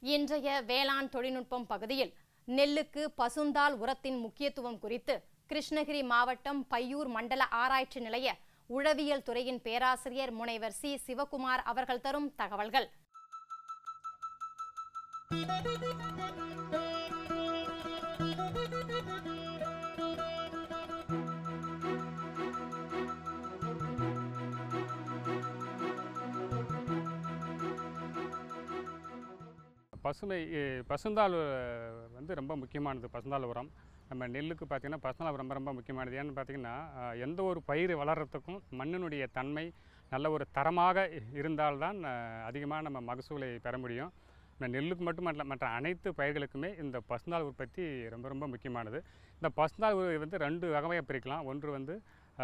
இன்றைய வேளாண் தொழில்நுட்பம் பகுதியில் நெல்லுக்கு பசுந்தாள் உரத்தின் முக்கியத்துவம் குறித்து கிருஷ்ணகிரி மாவட்டம் பையூர் மண்டல ஆராய்ச்சி நிலைய உழவியல் துறையின் பேராசிரியர் முனைவர் சி சிவகுமார் அவர்கள் தரும் தகவல்கள் பசுமை எ- பசுந்தாள் அஹ், வந்து ரொம்ப முக்கியமானது பசுந்தாள் உரம் நம்ம நெல்லுக்கு பார்த்திங்கன்னா பசுந்தாள் உரம் ரொம்ப முக்கியமானது ஏன்னு பார்த்திங்கன்னா அஹ், எந்த ஒரு பயிர் வளர்கிறதுக்கும் மண்ணினுடைய தன்மை நல்ல ஒரு தரமாக இருந்தால்தான் அஹ், அதிகமாக நம்ம மகசூலை பெற முடியும் இந்த நெல்லுக்கு மட்டுமல்ல மற்ற அனைத்து பயிர்களுக்குமே இந்த பசுந்தாள் உற்பத்தி ரொம்ப ரொம்ப முக்கியமானது இந்த பசுந்தாள் உ- வந்து ரெண்டு வகையாக பிரிக்கலாம் ஒன்று வந்து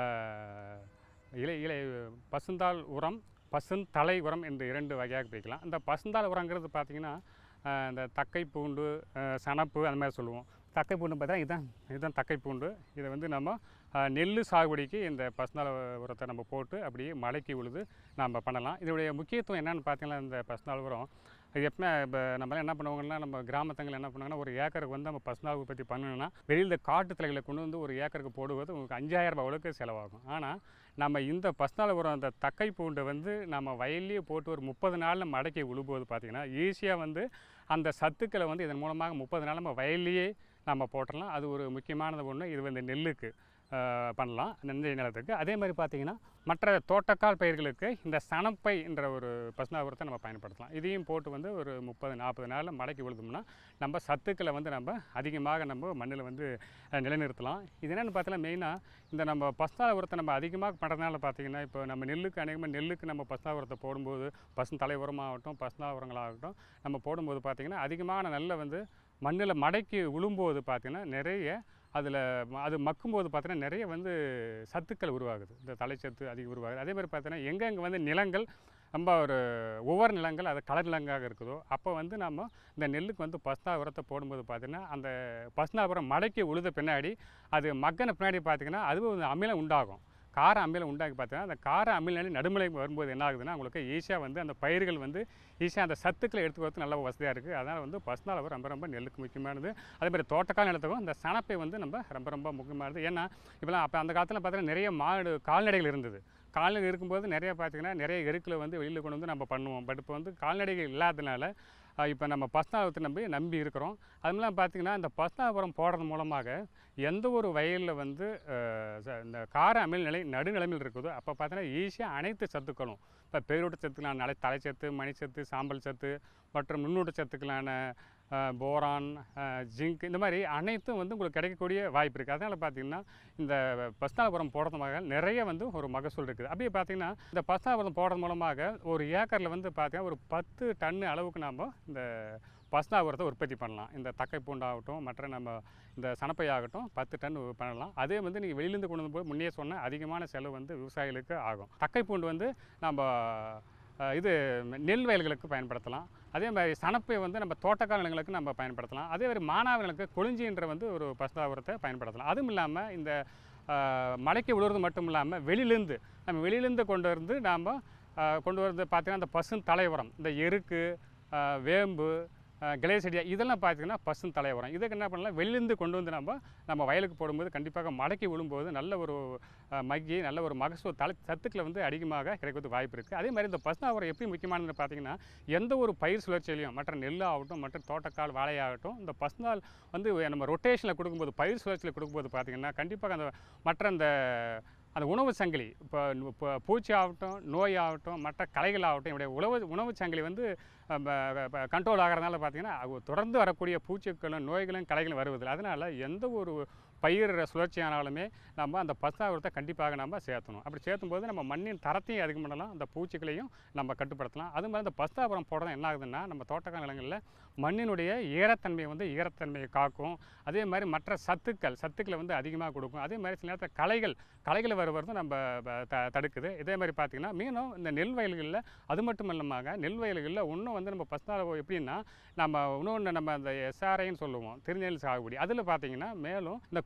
அஹ், இலை இலை பசுந்தாள் உரம் பசுந்தலை உரம் என்று இரண்டு வகையாக பிரிக்கலாம் இந்த பசுந்தாள் உரங்கிறது பார்த்திங்கன்னா அஹ், இந்த தக்கை பூண்டு அஹ், சணப்பு அந்த மாதிரி சொல்லுவோம் தக்கை பூண்டு பார்த்தா இதுதான் இதுதான் தக்கை பூண்டு இதை வந்து நம்ம அஹ், நெல் சாகுபடிக்கு இந்த பசுந்தாள் உரத்தை நம்ம போட்டு அப்படியே மலைக்கு உழுது நம்ம பண்ணலாம் இதோடைய முக்கியத்துவம் என்னென்னு பார்த்தீங்கன்னா இந்த பசுந்தாள் உரம் இது எப்பவுமே இப்போ நம்மளாம் என்ன பண்ணுவாங்கன்னா நம்ம கிராமத்தங்கள் என்ன பண்ணுவாங்கன்னா ஒரு ஏக்கருக்கு வந்து நம்ம பசுந்தாள் உற்பத்தி பண்ணணும்னா வெளியில் இந்த காட்டு தலைகளை கொண்டு வந்து ஒரு ஏக்கருக்கு போடுவது உங்களுக்கு அஞ்சாயிரம் ரூபாய் அளவுக்கு செலவாகும் ஆனால் நம்ம இந்த பசுந்தாள் உரம் அந்த தக்கை பூண்டை வந்து நம்ம வயல்லையே போட்டு ஒரு முப்பது நாளில் மடக்கி விழும்போது பார்த்திங்கன்னா ஈஸியாக வந்து அந்த சத்துக்களை வந்து இதன் மூலமாக முப்பது நாள் நம்ம வயல்லையே நம்ம போட்டுடலாம் அது ஒரு முக்கியமானது ஒன்று இது வந்து நெல்லுக்கு ஆஹ், பண்ணலாம் நெஞ்சை நிலத்துக்கு அதே மாதிரி பார்த்திங்கன்னா மற்ற தோட்டக்கால் பயிர்களுக்கு இந்த சணப்பை என்ற ஒரு பசுந்தா உரத்தை நம்ம பயன்படுத்தலாம் இதையும் போட்டு வந்து ஒரு முப்பது நாற்பது நாளில் மடக்கி விழுந்தோம்னா நம்ம சத்துக்களை வந்து நம்ம அதிகமாக நம்ம மண்ணில் வந்து அஹ், நிலைநிறுத்தலாம் இது என்னென்னு பார்த்தீங்கன்னா மெயினாக இந்த நம்ம பசுந்தா உரத்தை நம்ம அதிகமாக பண்ணுறதுனால பார்த்தீங்கன்னா இப்போ நம்ம நெல்லுக்கு அநேகமாக நெல்லுக்கு நம்ம பசுந்தா உரத்தை போடும்போது பசுந்தலை உரமாகட்டும் பசுந்தா உரங்களாகட்டும் நம்ம போடும்போது பார்த்திங்கன்னா அதிகமான நெல்லை வந்து மண்ணில் மடக்கி விழும்போது பார்த்திங்கன்னா நிறைய அதில் அது மக்கும்போது பார்த்தீங்கன்னா நிறைய வந்து சத்துக்கள் உருவாகுது இந்த தலைச்சத்து அதிகம் உருவாகுது அதே மாதிரி பார்த்தீங்கன்னா எங்கெங்கே வந்து நிலங்கள் ரொம்ப ஒரு ஒவ்வொரு நிலங்கள் அது கலர் நிலங்களாக இருக்குதோ அப்போ வந்து நம்ம இந்த நெல்லுக்கு வந்து பஸ்தா உரத்தை போடும்போது பார்த்தீங்கன்னா அந்த பஸ்தா உரம் மடக்கி உழுத பின்னாடி அது மக்கின பின்னாடி பார்த்தீங்கன்னா அதுவும் ஒரு அமிலம் உண்டாகும் கார அமிலம் உண்டாக்கி பார்த்தீங்கன்னா அந்த கார அமில நிலை நடுமலை வரும்போது என்ன ஆகுதுன்னா உங்களுக்கு ஈஸியாக வந்து அந்த பயிர்கள் வந்து ஈஸியாக அந்த சத்துக்களை எடுத்துக்கிறது நல்ல வசதியாக இருக்குது அதனால் வந்து பசுந்தாள் உரம் ரொம்ப ரொம்ப நெல்லுக்கு முக்கியமானது அதே மாதிரி தோட்டக்கால் நிலத்துக்கும் இந்த சணப்பை வந்து நம்ம ரொம்ப ரொம்ப முக்கியமானது ஏன்னா இப்போலாம் அப்போ அந்த காலத்தில் பார்த்தீங்கன்னா நிறைய மாடு கால்நடைகள் இருந்தது கால்நடை இருக்கும்போது நிறைய பார்த்தீங்கன்னா நிறைய எருக்களை வந்து வெளியில் கொண்டு வந்து நம்ம பண்ணுவோம் பட் இப்போ வந்து கால்நடைகள் இல்லாததுனால இப்போ நம்ம பஸ்தாபத்தை நம்பி நம்பி இருக்கிறோம் அதுமெல்லாம் பார்த்தீங்கன்னா இந்த பஸ்தாபுரம் போடுறது மூலமாக எந்த ஒரு வயலில் வந்து அஹ், ச- இந்த கார அமில் நிலை நடுநிலைமையில் இருக்குதோ அப்போ பார்த்தீங்கன்னா ஈஸியாக அனைத்து சத்துக்களும் இப்போ பேரூட்ட சத்துக்களான நலை தலைச்சத்து மணிச்சத்து சாம்பல் சத்து மற்றும் நுண்ணூட்ட சத்துக்களான அஹ், போரான் அஹ், ஜிங்க் இந்த மாதிரி அனைத்தும் வந்து உங்களுக்கு கிடைக்கக்கூடிய வாய்ப்பு இருக்குது அதனால் பார்த்தீங்கன்னா இந்த பஸ்தாபுரம் போடுறது நிறைய வந்து ஒரு மகசூல் இருக்குது அப்படியே பார்த்தீங்கன்னா இந்த பஸ்தாபுரம் போடுறது மூலமாக ஒரு ஏக்கரில் வந்து பார்த்தீங்கன்னா ஒரு பத்து டன்னு அளவுக்கு நாம் இந்த பஸ்தாபுரத்தை உற்பத்தி பண்ணலாம் இந்த தக்கை பூண்டாகட்டும் மற்ற நம்ம இந்த சனப்பை ஆகட்டும் பத்து டன் பண்ணலாம் அதே வந்து நீங்கள் வெளியிலேருந்து கொண்டு வந்து போது முன்னே சொன்ன அதிகமான செலவு வந்து விவசாயிகளுக்கு ஆகும் தக்கை பூண்டு வந்து நம்ம அஹ், இது நெல் வயல்களுக்கு பயன்படுத்தலாம் அதே மாதிரி சனப்பை வந்து நம்ம தோட்டக்கால் நிலங்களுக்கு நம்ம பயன்படுத்தலாம் அதே மாதிரி மானாவர்களுக்கு கொளிஞ்சின்ற வந்து ஒரு பசுதாபுரத்தை பயன்படுத்தலாம் அதுவும் இல்லாமல் இந்த அஹ், மலைக்கு விழுறது மட்டும் இல்லாமல் வெளியிலேருந்து நம்ம வெளியிலேருந்து கொண்டு வந்து நாம் கொண்டு வரது பார்த்தீங்கன்னா இந்த பசு தலை உரம் இந்த எருக்கு அஹ், வேம்பு கிளேசடியா இதெல்லாம் பார்த்தீங்கன்னா பசு தலை உரம் இதுக்கு என்ன பண்ணலாம் வெளியிலேருந்து கொண்டு வந்து நம்ம நம்ம வயலுக்கு போடும்போது கண்டிப்பாக மடக்கி விழும்போது நல்ல ஒரு அஹ், மக்கி நல்ல ஒரு மகசூல் தலை சத்துக்களை வந்து அதிகமாக கிடைக்கிறதுக்கு வாய்ப்பு இருக்குது அதே மாதிரி இந்த பசுனா உரம் எப்படி முக்கியமானதுன்னு பார்த்தீங்கன்னா எந்த ஒரு பயிர் சுழற்சியிலையும் மற்ற நெல் ஆகட்டும் மற்ற தோட்டக்கால் வாழையாகட்டும் இந்த பசுநாள் வந்து நம்ம ரொட்டேஷனில் கொடுக்கும்போது பயிர் சுழற்சியில் கொடுக்கும்போது பார்த்தீங்கன்னா கண்டிப்பாக அந்த மற்ற அந்த அந்த உணவு சங்கிலி இப்போ இப்போ பூச்சி ஆகட்டும் நோய் ஆகட்டும் மற்ற களைகள் ஆகட்டும் என்னுடைய உணவு உணவு சங்கிலி வந்து கண்ட்ரோல் ஆகிறதுனால பார்த்தீங்கன்னா அது தொடர்ந்து வரக்கூடிய பூச்சிகளும் நோய்களும் களைகளும் வருவதில்லை அதனால் எந்த ஒரு பயிர் சுழற்சி ஆனாலுமே நம்ம அந்த பசுதாபுரத்தை கண்டிப்பாக நம்ம சேர்த்தணும் அப்படி சேர்த்தும்போது நம்ம மண்ணின் தரத்தையும் அதிகம் பண்ணலாம் அந்த பூச்சிகளையும் நம்ம கட்டுப்படுத்தலாம் அது மாதிரி இந்த பசுதாபுரம் போடுறது என்ன ஆகுதுன்னா நம்ம தோட்டக்கால் நிலங்களில் மண்ணினுடைய ஈரத்தன்மையை வந்து ஈரத்தன்மையை காக்கும் அதே மாதிரி மற்ற சத்துக்கள் சத்துக்களை வந்து அதிகமாக கொடுக்கும் அதே மாதிரி சில நேரத்தில் களைகள் களைகள் வருவதும் நம்ம ப- த தடுக்குது இதே மாதிரி பார்த்திங்கன்னா மீனும் இந்த நெல் வயல்களில் அது மட்டும் இல்லாமல் நெல் வயல்களில் இன்னும் வந்து நம்ம பசுதாபுரம் எப்படின்னா நம்ம இன்னொன்று நம்ம அந்த எஸ்ஆர்ஐன்னு சொல்லுவோம் திருநெல் சாகுபடி அதில் பார்த்தீங்கன்னா மேலும் இந்த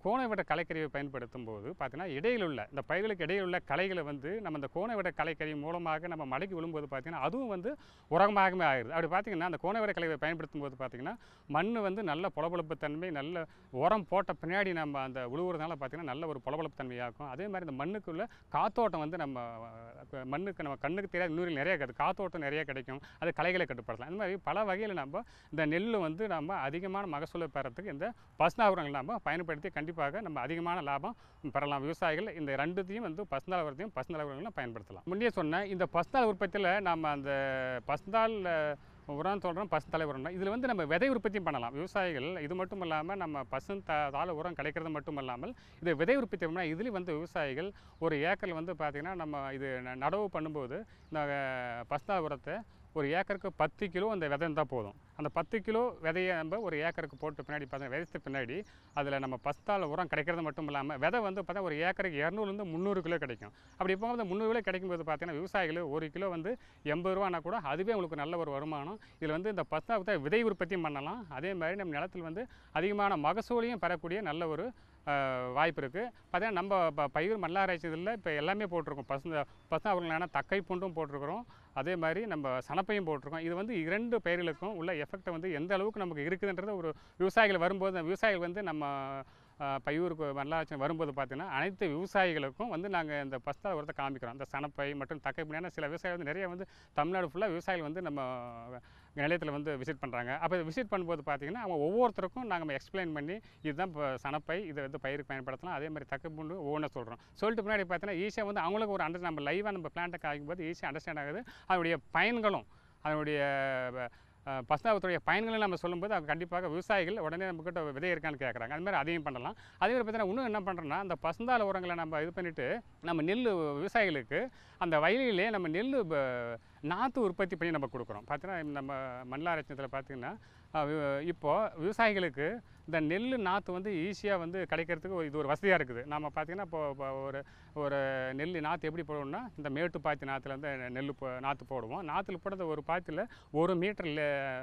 கோணை விட கலைக்கருவியை பயன்படுத்தும் போது பார்த்தீங்கன்னா இடையில் உள்ள இந்த பயிர்களுக்கு இடையில் உள்ள கலைகளை வந்து நம்ம இந்த கோணை விட கலைக்கருவி மூலமாக நம்ம மலைக்கு விழும்போது பார்த்தீங்கன்னா அதுவும் வந்து உரமாகவே ஆயிடுது அப்படி பார்த்தீங்கன்னா அந்த கோணை விட கலையை பயன்படுத்தும் போது பார்த்தீங்கன்னா மண் வந்து நல்ல பொலபொலப்பு தன்மை நல்ல உரம் போட்ட பின்னாடி நம்ம அந்த உழுவுறதுனால பார்த்தீங்கன்னா நல்ல ஒரு பொலபொலப்பு தன்மையாகும் அதே மாதிரி இந்த மண்ணுக்குள்ள காத்தோட்டம் வந்து நம்ம அஹ், மண்ணுக்கு நம்ம கண்ணுக்கு தெரியாத இன்னொரு நிறைய கிடைக்கும் காத்தோட்டம் நிறைய கிடைக்கும் அது களைகளை கட்டுப்படுத்தலாம் இந்த மாதிரி பல வகையில் நம்ம இந்த நெல் வந்து நம்ம அதிகமான மகசூலை பெறத்துக்கு இந்த பசுந்தாவரங்கள் நம்ம பயன்படுத்தி கண்டிப்பாக நம்ம அதிகமான லாபம் பெறலாம் விவசாயிகள் இந்த ரெண்டுத்தையும் வந்து பசுந்தாள் உரத்தையும் பசுந்தாள் உரங்களும் பயன்படுத்தலாம் முன்னே சொன்ன இந்த பசுந்தாள் உற்பத்தியில் நம்ம அந்த பசுந்தாள் உரம் சொல்கிறோம் பசுந்தலை உரம் இதில் வந்து நம்ம விதை உற்பத்தியும் பண்ணலாம் விவசாயிகள் இது மட்டும் இல்லாமல் நம்ம பசு த தாழ உரம் கிடைக்கிறது மட்டும் இல்லாமல் இது விதை உற்பத்தி பண்ணால் இதுலேயும் வந்து விவசாயிகள் ஒரு ஏக்கரில் வந்து பார்த்திங்கன்னா நம்ம இது ந- நடவு பண்ணும்போது இந்த பசுந்தாள் உரத்தை ஒரு ஏக்கருக்கு பத்து கிலோ அந்த விதை இருந்தால் போதும் அந்த பத்து கிலோ விதையை நம்ம ஒரு ஏக்கருக்கு போட்டு பின்னாடி பார்த்தா விதைத்த பின்னாடி அதில் நம்ம பஸ்தால் உரம் கிடைக்கிறது மட்டும் இல்லாமல் விதை வந்து பார்த்தா ஒரு ஏக்கருக்கு இரநூறுலேருந்து முந்நூறு கிலோ கிடைக்கும் அப்படி இப்போ அந்த முந்நூறு கிலோ கிடைக்கும்போது பார்த்தீங்கன்னா விவசாயிகள் ஒரு கிலோ வந்து எண்பது ரூபானா கூட அதுவே உங்களுக்கு நல்ல ஒரு வருமானம் இதில் வந்து இந்த பஸ்தாவை விதை உற்பத்தியும் பண்ணலாம் அதே மாதிரி நம்ம நிலத்தில் வந்து அதிகமான மகசூலையும் பெறக்கூடிய நல்ல ஒரு அஹ், வாய்ப்பு இருக்குது பார்த்தீங்கன்னா நம்ம ப- பயிர் மல்லாராய்ச்சி இதில் இப்போ எல்லாமே போட்டிருக்கோம் பசு பசு அவர்களான தக்கை பூண்டும் போட்டிருக்கிறோம் அதே மாதிரி நம்ம சனப்பையும் போட்டிருக்கோம் இது வந்து இரண்டு பயிர்களுக்கும் உள்ள எஃபெக்ட் வந்து எந்த அளவுக்கு நமக்கு இருக்குதுன்றது ஒரு விவசாயிகள் வரும்போது அந்த விவசாயிகள் வந்து நம்ம அஹ், பையூருக்கு வரலாற்று வரும்போது பார்த்தீங்கன்னா அனைத்து விவசாயிகளுக்கும் வந்து நாங்கள் இந்த பஸ்தா உரத்தை காமிக்கிறோம் இந்த சனப்பை மற்றும் தக்கை ஏன்னா சில விவசாயிகள் வந்து நிறைய வந்து தமிழ்நாடு ஃபுல்லாக விவசாயிகள் வந்து நம்ம நிலையத்தில் வந்து விசிட் பண்ணுறாங்க அப்போ விசிட் பண்ணும்போது பார்த்தீங்கன்னா அவங்க ஒவ்வொருத்தருக்கும் நாங்கள் எக்ஸ்பிளைன் பண்ணி இதுதான் இப்போ சனப்பை இதை வந்து பயிருக்கு பயன்படுத்தலாம் அதே மாதிரி தக்கை பூண்டு ஒவ்வொன்றா சொல்கிறோம் சொல்லிட்டு முன்னாடி பார்த்தீங்கன்னா ஈஸியாக வந்து அவங்களுக்கு ஒரு அண்டர் நம்ம லைவாக நம்ம பிளான்ட்டை காய்க்கும்போது ஈஸியாக அண்டர்ஸ்டாண்ட் ஆகுது அதனுடைய பயன்களும் அதனுடைய பசுதாபத்துடைய பயன்களை நம்ம சொல்லும்போது அது கண்டிப்பாக விவசாயிகள் உடனே நம்மக்கிட்ட விதை இருக்கான்னு கேட்குறாங்க அது மாதிரி அதையும் பண்ணலாம் அதே மாதிரி பார்த்தீங்கன்னா இன்னும் என்ன பண்ணுறோன்னா அந்த பசுந்தால உரங்களை நம்ம இது பண்ணிவிட்டு நம்ம நெல் விவசாயிகளுக்கு அந்த வயலிலே நம்ம நெல் ப- நாற்று உற்பத்தி பண்ணி நம்ம கொடுக்குறோம் பார்த்தீங்கன்னா நம்ம மண்ணாரட்சத்தில் பார்த்தீங்கன்னா அஹ், வி- இப்போ விவசாயிகளுக்கு இந்த நெல் நாற்று வந்து ஈஸியாக வந்து கிடைக்கிறதுக்கு ஒரு- இது ஒரு வசதியாக இருக்குது நம்ம பார்த்தீங்கன்னா இப்போ இப்போ ஒரு ஒரு நெல் நாற்று எப்படி போடுவோம்னா இந்த மேட்டு பாத்தி நாற்றுல வந்து நெல் போ நாற்று போடுவோம் நாற்றுல போடுறது ஒரு பாத்தியில் ஒரு மீட்டர்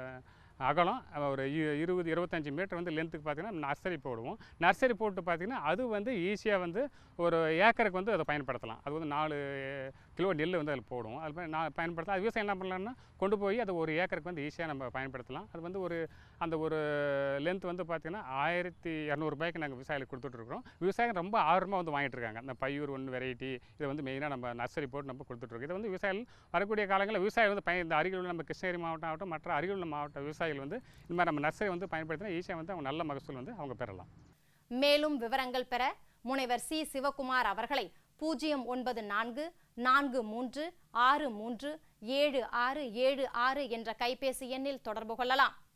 அகலம் ஒரு இ- இருபது இருபத்தஞ்சி மீட்டர் வந்து லென்த்துக்கு பார்த்தீங்கன்னா நர்சரி போடுவோம் நர்சரி போட்டு பார்த்தீங்கன்னா அது வந்து ஈஸியாக வந்து ஒரு ஏக்கருக்கு வந்து அதை பயன்படுத்தலாம் அது வந்து நாலு கிலோ நெல் வந்து அதில் போடுவோம் அது மாதிரி நான் பயன்படுத்தலாம் அது விவசாயம் என்ன பண்ணலாம்னா கொண்டு போய் அது ஒரு ஏக்கருக்கு வந்து ஈஸியாக நம்ம பயன்படுத்தலாம் அது வந்து ஒரு அந்த ஒரு லென்த் வந்து பார்த்திங்கன்னா ஆயிரத்தி இரநூறுபாய்க்கு நாங்கள் விவசாயிகளுக்கு கொடுத்துட்ருக்குறோம் விவசாயிகள் ரொம்ப ஆர்வமாக வந்து வாங்கிட்டு இருக்காங்க இந்த பையூர் ஒன்று வெரைட்டி இதை வந்து மெயினாக நம்ம நர்சரி போட்டு நம்ம கொடுத்துட்ருக்கோம் இதை வந்து விவசாயிகள் வரக்கூடிய காலங்களில் விவசாயிகள் வந்து பயன் இந்த அருகில் உள்ள நம்ம கிருஷ்ணகிரி மாவட்டம் ஆகட்டும் மற்ற அருகில் உள்ள மாவட்ட விவசாயிகள் வந்து இந்த மாதிரி நம்ம நர்சரி வந்து பயன்படுத்தினா ஈஸியாக வந்து அவங்க நல்ல மகசூல் வந்து அவங்க பெறலாம் மேலும் விவரங்கள் பெற முனைவர் சி சிவகுமார் அவர்களை பூஜ்ஜியம் ஒன்பது நான்கு நான்கு மூன்று ஆறு மூன்று ஏழு ஆறு ஏழு ஆறு என்ற கைபேசி எண்ணில் தொடர்பு கொள்ளலாம்